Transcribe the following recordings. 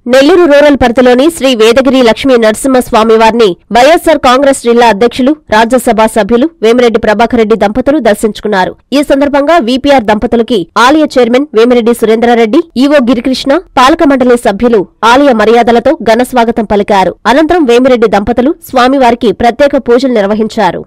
Nellore rural పరిధిలోని శ్రీ వేదగిరి లక్ష్మీ నరసింహస్వామి వారిని వైఎస్సార్ కాంగ్రెస్ జిల్లా అధ్యక్షులు రాజ్యసభ సభ్యులు వేమిరెడ్డి ప్రభాకర్ రెడ్డి దంపతులు దర్శించుకున్నారు ఈ సందర్భంగా వీపీఆర్ దంపతులకి ఆలయ చైర్మన్ వేమిరెడ్డి సురేంద్రారెడ్డి ఈవో గిరికృష్ణ పాలక మండలి సభ్యులు ఆలయ మర్యాదలతో ఘన స్వాగతం పలికారు అనంతరం వేమిరెడ్డి దంపతులు స్వామివారికి ప్రత్యేక పూజలు నిర్వహించారు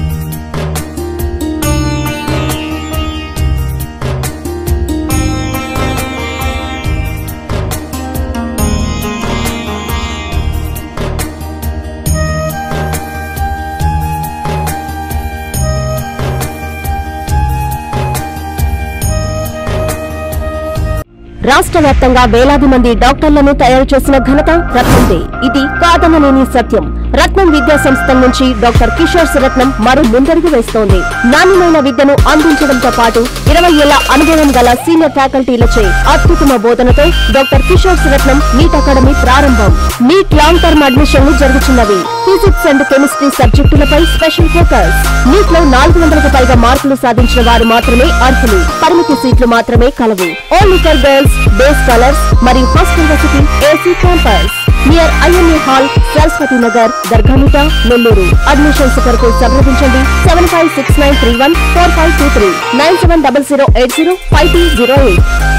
రాష్ట్ర వ్యాప్తంగా వేలాది మంది డాక్టర్లను తయారు చేసిన ఘనత రత్నందే ఇది కాదనలేని సత్యం రత్నం విద్యా సంస్థల నుంచి డాక్టర్ కిషోర్ రత్నం మరో ముందడుగు వేస్తోంది నాణ్యమైన విద్యను అందించడంతో పాటు ఇరవై ఏళ్ల అనుభవం గల సీనియర్ ఫ్యాకల్టీలచే అత్యుత్తమ బోధనతో doctor Kishore Ratnam NEET academy ప్రారంభం నీట్ లాంగ్ టర్మ్ అడ్మిషన్లు జరుగుతున్నవి ఫిజిక్స్ అండ్ కెమిస్ట్రీ సబ్జెక్టులపై స్పెషల్ ఫోకస్ నీట్ లో నాలుగు వందలకు పైగా మార్కులు సాధించిన వారు మాత్రమే అర్హులు పరిమితి సీట్లు మాత్రమే కలవు only for girls day scholars మరియు హాస్టల్ వసతి AC campus near IMA hall Saraswathi Nagar Dargamitta Nellore admissions కొరకు సంప్రదించండి seven five six nine three one four five two three nine seven double zero eight zero five two zero eight